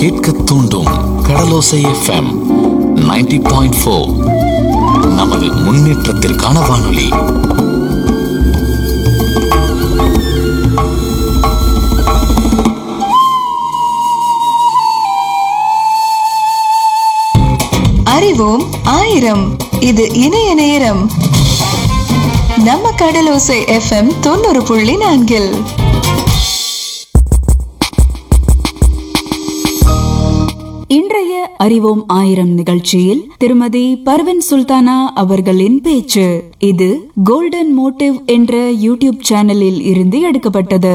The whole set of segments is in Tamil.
கேட்க தூண்டும் கடலோசை எஃப்எம் 90.4 பாயிண்ட் ஃபோர் நமது முன்னேற்றத்திற்கான வானொலி அறிவோம் ஆயிரம் இது இணைய நேரம் நம்ம கடலோசை எஃப்எம் தொண்ணூறு புள்ளி நான்கில் இன்றைய அறிவோம் ஆயிரம் நிகழ்ச்சியில் திருமதி பர்வன் சுல்தானா அவர்களின் பேச்சு இது கோல்டன் மோட்டிவ் என்ற யூடியூப் சேனலில் இருந்து எடுக்கப்பட்டது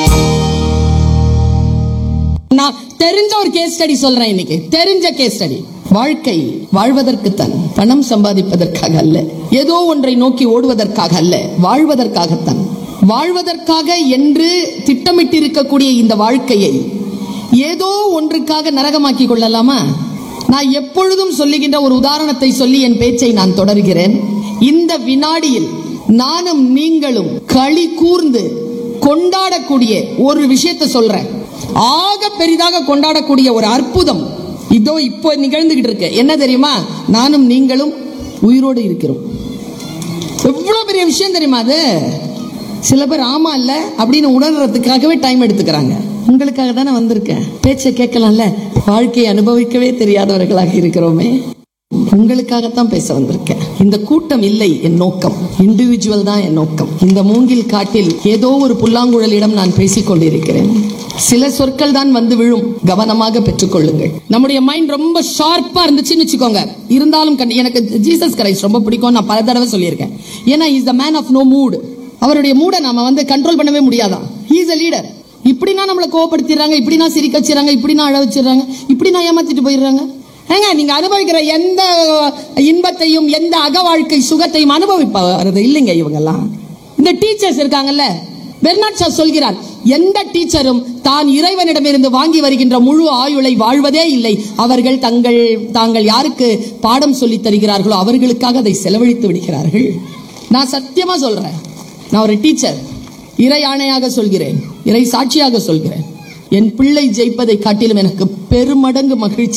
நான் தெரிஞ்ச ஒரு கேஸ் ஸ்டடி சொல்றேன் இன்னைக்கு தெரிஞ்ச கேஸ் ஸ்டடி வாழ்க்கை வாழ்வதற்குத்தான் பணம் சம்பாதிப்பதற்காக அல்ல ஏதோ ஒன்றை நோக்கி ஓடுவதற்காக அல்ல வாழ்வதற்காகத்தான் வாழ்வதற்காக என்று திட்டமிட்டிருக்கக்கூடிய இந்த வாழ்க்கையை ஏதோ ஒன்றுக்காக நரகமாக்கி கொள்ளலாமா நான் எப்பொழுதும் சொல்லுகின்ற ஒரு உதாரணத்தை சொல்லி என் பேச்சை நான் தொடர்கிறேன் இந்த வினாடியில் நானும் நீங்களும் களி கூர்ந்து கொண்டாடக்கூடிய ஒரு விஷயத்தை சொல்றேன் ஆக பெரிதாக கொண்டாடக்கூடிய ஒரு அற்புதம் இதோ இப்போ நிகழ்ந்துகிட்டு இருக்கு என்ன தெரியுமா நானும் நீங்களும் உயிரோடு இருக்கிறோம் எவ்வளவு பெரிய விஷயம் தெரியுமா அது சில பேர் ஆமா இல்ல அப்படின்னு உணர்றதுக்காகவே டைம் எடுத்துக்கிறாங்க உங்களுக்காக தானே வந்திருக்கேன் பேச்சை கேட்கலாம்ல வாழ்க்கையை அனுபவிக்கவே தெரியாதவர்களாக இருக்கிறோமே உங்களுக்காகத்தான் பேச வந்திருக்கேன் இந்த கூட்டம் இல்லை என் நோக்கம் இண்டிவிஜுவல் தான் என் நோக்கம் இந்த மூங்கில் காட்டில் ஏதோ ஒரு புல்லாங்குழலிடம் நான் பேசிக் கொண்டிருக்கிறேன் சில சொற்கள் தான் வந்து விழும் கவனமாக பெற்றுக்கொள்ளுங்கள் நம்முடைய மைண்ட் ரொம்ப ஷார்ப்பா இருந்துச்சுன்னு வச்சுக்கோங்க இருந்தாலும் கண்டி- எனக்கு ஜீசஸ் கிரைஸ்ட் ரொம்ப பிடிக்கும் நான் பல தடவை சொல்லியிருக்கேன் ஏன்னா is the man of no mood அவருடைய மூடை நாம வந்து கண்ட்ரோல் பண்ணவே முடியாதான் ஹீஸ் அ லீடர் இப்படினா நம்மளை கோவப்படுத்திடுறாங்க இப்படினா சிரிக்க வச்சிடறாங்க இப்படினா அழ வச்சிடறாங்க இப்படினா ஏமாத்திட்டு போயிடுறாங்க ஏங்க நீங்க அனுபவிக்கிற எந்த இன்பத்தையும் எந்த அக வாழ்க்கை சுகத்தையும் அனுபவிப்பது இல்லைங்க இவங்கெல்லாம் இந்த டீச்சர்ஸ் இருக்காங்கல்ல பெர்னாட் ஷா சொல்கிறார் எந்த டீச்சரும் தான் இறைவனிடமிருந்து வாங்கி வருகின்ற முழு ஆயுளை வாழ்வதே இல்லை அவர்கள் தங்கள் தாங்கள் யாருக்கு பாடம் சொல்லித் தருகிறார்களோ அவர்களுக்காக அதை செலவழித்து விடுகிறார்கள் நான் சத்தியமா சொல்றேன் நான் ஒரு டீச்சர் இறை ஆணையாக சொல்கிறேன் இறை சாட்சியாக சொல்கிறேன் என் பிள்ளை ஜெயிப்பதை காட்டிலும் எனக்கு பெருமடங்கு மகிழ்ச்சி